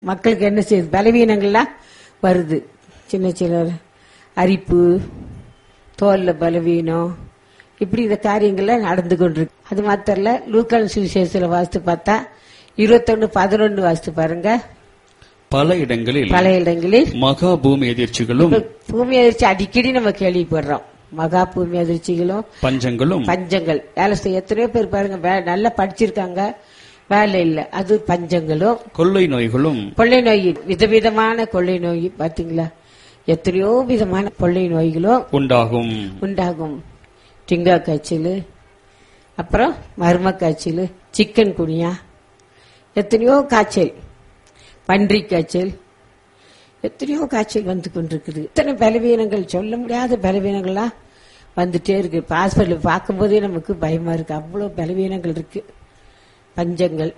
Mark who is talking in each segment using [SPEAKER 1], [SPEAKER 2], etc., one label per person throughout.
[SPEAKER 1] மக்களுக்கு என்ன செய்யுது பலவீனங்கள்லாம் வருது சின்ன சின்ன அரிப்பு தோல்ல பலவீனம் இப்படி இந்த காரியங்கள்லாம் நடந்து கொண்டிருக்கு அது மாத்திரல லூக்கான் சுவிசேஷத்துல வாசித்து பார்த்தா இருபத்தொன்னு பதினொன்னு வாசித்து பாருங்க
[SPEAKER 2] பல இடங்களில்
[SPEAKER 1] பல இடங்களில்
[SPEAKER 2] மகா பூமி எதிர்ச்சிகளும்
[SPEAKER 1] இப்ப பூமி அதிர்ச்சி அடிக்கடி நம்ம கேள்விப்படுறோம் மகா பூமி அதிர்ச்சிகளும்
[SPEAKER 2] பஞ்சங்களும்
[SPEAKER 1] பஞ்சங்கள் வேலை செய்ய எத்தனையோ பேர் பாருங்க வே- நல்லா படிச்சிருக்காங்க வேலை இல்ல அது பஞ்சங்களும்
[SPEAKER 2] கொள்ளை நோய்களும்
[SPEAKER 1] கொள்ளை நோய் விதவிதமான கொள்ளை நோய் பாத்தீங்களா எத்தனையோ விதமான கொள்ளை நோய்களும்
[SPEAKER 2] உண்டாகும்
[SPEAKER 1] உண்டாகும் டிங்கா காய்ச்சல் அப்புறம் மர்ம காய்ச்சல் சிக்கன் குனியா எத்தனையோ காய்ச்சல் பன்றி காய்ச்சல் எத்தனையோ காய்ச்சல் வந்து கொண்டிருக்குது இத்தனை பலவீனங்கள் சொல்ல முடியாத பலவீனங்கள்லாம் வந்துட்டே இருக்கு ஹாஸ்பிட்டல் பார்க்கும்போதே நமக்கு பயமா இருக்கு அவ்வளவு பலவீனங்கள் இருக்கு பஞ்சங்கள்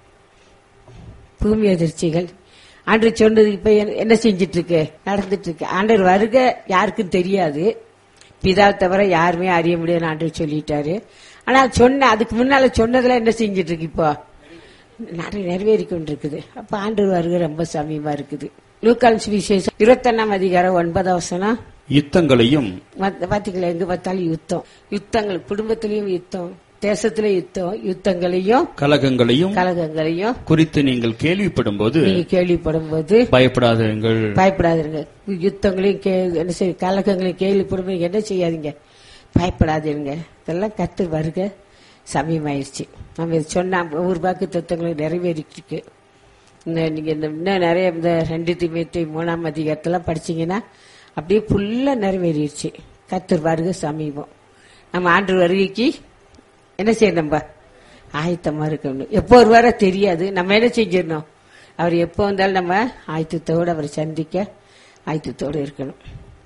[SPEAKER 1] பூமி அதிர்ச்சிகள் ஆண்டு சொன்னது இப்ப என்ன- என்ன செஞ்சிட்டு இருக்கு நடந்துட்டு இருக்கு ஆண்டவர் வருக யாருக்கும் தெரியாது பிதா தவிர யாருமே அறிய முடியாது ஆண்டவர் சொல்லிட்டாரு ஆனா சொன்ன அதுக்கு முன்னால சொன்னதுல என்ன செஞ்சிட்டு இருக்கு இப்போ நிறைய நிறைவேறி கொண்டிருக்குது அப்ப ஆண்டவர் வருகை ரொம்ப சமீபமா இருக்குது லூக்கால் விசேஷம் இருபத்தொன்னாம் அதிகாரம் ஒன்பதாம் வசனம்
[SPEAKER 2] யுத்தங்களையும்
[SPEAKER 1] மத்த- பாத்தீங்களா எங்க பார்த்தாலும் யுத்தம் யுத்தங்கள் குடும்பத்திலயும் யுத்தம் தேசத்திலே யுத்தம் யுத்தங்களையும்
[SPEAKER 2] கலகங்களையும்
[SPEAKER 1] கலகங்களையும்
[SPEAKER 2] குறித்து நீங்கள் கேள்விப்படும் போது
[SPEAKER 1] நீங்க கேள்விப்படும் போது
[SPEAKER 2] பயப்படாதீர்கள்
[SPEAKER 1] பயப்படாதீங்க யுத்தங்களையும் கே- என்ன செய்ய கலக்கங்களையும் கேள்விப்படும் போது என்ன செய்யாதீங்க பயப்படாதீங்க இதெல்லாம் கத்து வருக சமயமாயிருச்சு நம்ம இது சொன்னா ஒவ்வொரு வாக்கு தத்துவங்களும் நிறைவேறிட்டு இருக்கு இன்னும் நீங்க இந்த இன்னும் நிறைய இந்த ரெண்டு திமுத்தி மூணாம் அதிகாரத்தெல்லாம் படிச்சீங்கன்னா அப்படியே ஃபுல்லா நிறைவேறிடுச்சு கத்தர் வருக சமீபம் நம்ம ஆண்டு வருகைக்கு என்ன செய்யணும் நம்ம ஆயத்தமா இருக்கணும் எப்போ வருவாரோ தெரியாது நம்ம என்ன செஞ்சிடணும் அவர் எப்போ வந்தாலும் நம்ம ஆயத்தத்தோடு அவரை சந்திக்க ஆயத்தத்தோடு இருக்கணும்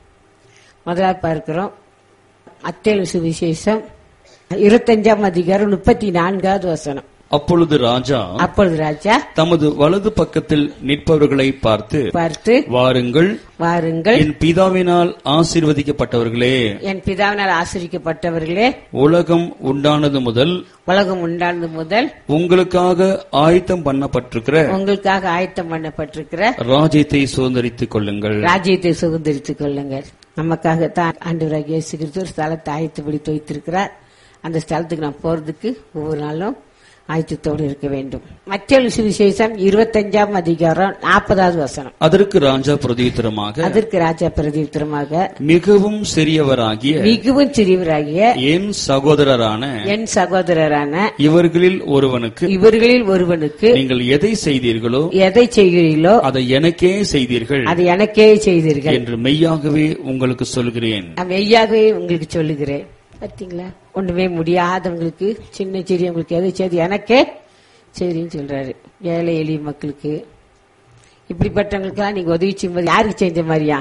[SPEAKER 1] முதலாவது பார்க்கிறோம் அத்தேலு சுவிசேஷம் இருபத்தஞ்சாம் அதிகாரம் முப்பத்தி நான்காவது வசனம்
[SPEAKER 2] அப்பொழுது ராஜா
[SPEAKER 1] அப்பொழுது ராஜா
[SPEAKER 2] தமது வலது பக்கத்தில் நிற்பவர்களை பார்த்து
[SPEAKER 1] பார்த்து
[SPEAKER 2] வாருங்கள்
[SPEAKER 1] வாருங்கள்
[SPEAKER 2] என் பிதாவினால் ஆசீர்வதிக்கப்பட்டவர்களே
[SPEAKER 1] என் பிதாவினால் ஆசிரிக்கப்பட்டவர்களே
[SPEAKER 2] உலகம் உண்டானது முதல்
[SPEAKER 1] உலகம் உண்டானது முதல்
[SPEAKER 2] உங்களுக்காக ஆயத்தம் பண்ணப்பட்டிருக்கிற
[SPEAKER 1] உங்களுக்காக ஆயத்தம் பண்ணப்பட்டிருக்கிற
[SPEAKER 2] ராஜ்யத்தை சுதந்திரித்துக் கொள்ளுங்கள்
[SPEAKER 1] ராஜ்யத்தை சுதந்திரித்துக் கொள்ளுங்கள் நமக்காகத்தான் ஆண்டவராக இயேசு கிறிஸ்து ஒரு ஸ்தலத்தை ஆயத்தப்படுத்தி வைத்திருக்கிறார் அந்த ஸ்தலத்துக்கு நாம் போறதுக்கு ஒவ்வொரு நாளும் ஆயத்தத்தோடு இருக்க வேண்டும் மற்றொரு சுவிசேஷம் இருபத்தஞ்சாம் அதிகாரம் நாற்பதாவது வசனம்
[SPEAKER 2] அதற்கு ராஜா பிரதியுத்தரமாக
[SPEAKER 1] அதற்கு ராஜா பிரதித்திரமாக
[SPEAKER 2] மிகவும் சிறியவராகிய
[SPEAKER 1] மிகவும் சிறியவராகிய
[SPEAKER 2] என் சகோதரரான
[SPEAKER 1] என் சகோதரரான
[SPEAKER 2] இவர்களில் ஒருவனுக்கு
[SPEAKER 1] இவர்களில் ஒருவனுக்கு
[SPEAKER 2] நீங்கள் எதை செய்தீர்களோ
[SPEAKER 1] எதை செய்கிறீர்களோ
[SPEAKER 2] அதை எனக்கே செய்தீர்கள்
[SPEAKER 1] அதை எனக்கே செய்தீர்கள்
[SPEAKER 2] என்று மெய்யாகவே உங்களுக்கு சொல்கிறேன்
[SPEAKER 1] நான் மெய்யாகவே உங்களுக்கு சொல்லுகிறேன் பார்த்தீங்களா ஒண்ணுமே முடியாதவங்களுக்கு சின்ன சிறியவங்களுக்கு எதை செய்து எனக்கே சரின்னு சொல்றாரு ஏழை எளிய மக்களுக்கு இப்படிப்பட்டவங்களுக்கெல்லாம் நீங்க உதவி செய்யும்போது யாருக்கு செஞ்ச மாதிரியா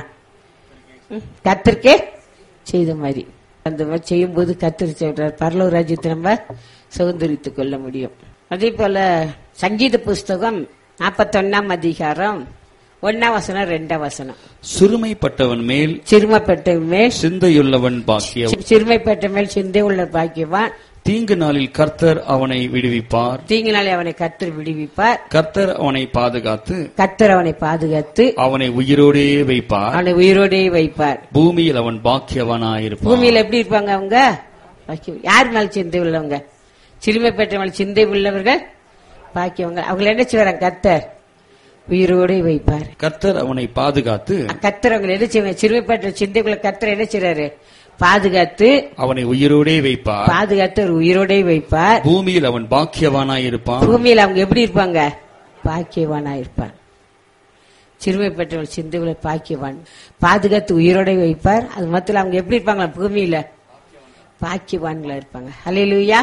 [SPEAKER 1] ம், கர்த்தருக்கே செய்த மாதிரி அந்த மாதிரி செய்யும்போது கத்தர் சொல்றார் பரலோக ராஜ்யத்தை நம்ம சுதந்திரித்துக் கொள்ள முடியும் அதே போல சங்கீத புஸ்தகம் நாற்பத்தொன்னாம் அதிகாரம் ஒன்னாம் வசனம் ரெண்டாம் வசனம்
[SPEAKER 2] சிறுமைப்பட்டவன் மேல்
[SPEAKER 1] சிறுமப்பட்ட மேல்
[SPEAKER 2] சிந்தையுள்ளவன் பாக்கியம்
[SPEAKER 1] சிறுமைப்பட்ட மேல் சிந்தை உள்ள பாக்கியவான்
[SPEAKER 2] தீங்கு நாளில் கர்த்தர் அவனை விடுவிப்பார்
[SPEAKER 1] தீங்கு நாளை அவனை கத்தர் விடுவிப்பார்
[SPEAKER 2] கர்த்தர் அவனை பாதுகாத்து
[SPEAKER 1] கத்தர் அவனை பாதுகாத்து
[SPEAKER 2] அவனை உயிரோடே வைப்பார்
[SPEAKER 1] அவனை உயிரோடே வைப்பார்
[SPEAKER 2] பூமியில் அவன் பாக்கியவனாயிருப்பான்
[SPEAKER 1] பூமியில எப்படி இருப்பாங்க அவங்க பாக்கியம். யார் மேல் சிந்தை உள்ளவங்க சிறுமைப்பட்ட மேல் சிந்தை உள்ளவர்கள் பாக்கியவங்க அவங்களை என்ன செய்வாங்க கத்தர் உயிரோடே வைப்பார்
[SPEAKER 2] கர்த்தர் அவனை பாதுகாத்து
[SPEAKER 1] கத்தர் அவங்களை என்ன செய்வாங்க சிறுமைப்பட்ட சிந்தைக்குள்ள கத்தர் என்ன செய்றாரு பாதுகாத்து
[SPEAKER 2] அவனை உயிரோடே வைப்பார்
[SPEAKER 1] பாதுகாத்து ஒரு உயிரோடே வைப்பார்
[SPEAKER 2] பூமியில் அவன் பாக்கியவானாயிருப்பான்
[SPEAKER 1] பூமியில அவங்க எப்படி இருப்பாங்க பாக்கியவானா இருப்பான் சிறுமைப்பட்டவள் சிந்துகளை பாக்கியவான் பாதுகாத்து உயிரோட வைப்பார் அது மொத்தத்தில் அவங்க எப்படி இருப்பாங்களா பூமியில பாக்கியவான்களா இருப்பாங்க ஹalleluya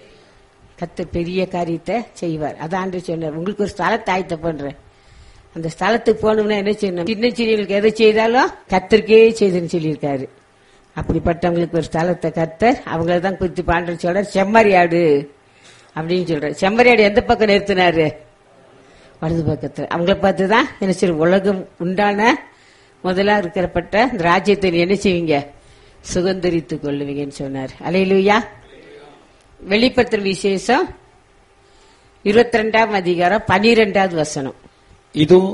[SPEAKER 1] கத்த பெரிய காரியத்தை செய்வார் அதான் சொன்னார் உங்களுக்கு ஒரு ஸ்தலத்தை ஆயத்த பண்றேன் அந்த ஸ்தலத்துக்கு போகணும்னா என்ன செய்யணும் சின்ன சிறியவங்களுக்கு எதை செய்தாலும் கத்தருக்கே செய்துன்னு சொல்லியிருக்காரு அப்படிப்பட்டவங்களுக்கு ஒரு ஸ்தலத்தை கத்தர் அவங்கள தான் குறித்து பாண்டர் சொல்றார் செம்மறியாடு அப்படின்னு சொல்றாரு செம்மறியாடு எந்த பக்கம் நிறுத்தினாரு வலது பக்கத்துல அவங்கள பார்த்து தான் என்ன செய்யும் உலகம் உண்டான முதலா இருக்கிறப்பட்ட இந்த ராஜ்யத்தை நீ என்ன செய்வீங்க சுதந்திரித்துக் கொள்ளுவீங்கன்னு சொன்னார் அலையிலுயா வெளிப்படுத்துற விசேஷம் இருபத்தி ரெண்டாம் அதிகாரம் பனிரெண்டாவது வசனம்
[SPEAKER 2] இதோ